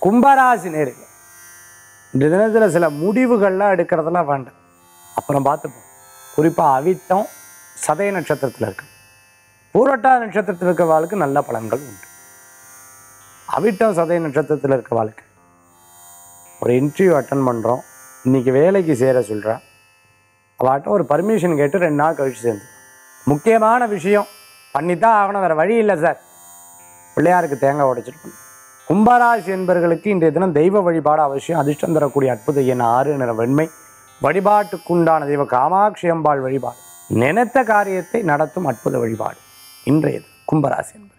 கும்பராசி நேரில் இந்த தினத்தில் சில முடிவுகள்லாம் எடுக்கிறதெல்லாம் வேண்டாம் அப்புறம் பார்த்துப்போம் குறிப்பாக அவிட்டம் சதய நட்சத்திரத்தில் இருக்கு பூரட்டா நட்சத்திரத்தில் இருக்கிறவாளுக்கு நல்ல பலன்கள் உண்டு அவிட்டம் சதய நட்சத்திரத்தில் இருக்கிறவாளுக்கு ஒரு இன்டர்வியூ அட்டன் பண்ணுறோம் இன்னைக்கு வேலைக்கு சேர சொல்கிறேன் அவட்ட ஒரு பர்மிஷன் கேட்டு ரெண்டு நாள் கழிச்சு சேர்ந்து முக்கியமான விஷயம் பண்ணித்தான் ஆகணும் வேறு வழி இல்லை சார் பிள்ளையாருக்கு தேங்காய் உடைச்சிட்டு கும்பராசி என்பவர்களுக்கு இன்றைய தினம் தெய்வ வழிபாடு அவசியம் அதிர்ஷ்டம் தரக்கூடிய அற்புத எண் ஆறு நிற வெண்மை வழிபாட்டுக்குண்டான தெய்வ காமாட்சி அம்பாள் வழிபாடு நினைத்த காரியத்தை நடத்தும் அற்புத வழிபாடு இன்றைய தினம் கும்பராசி என்பது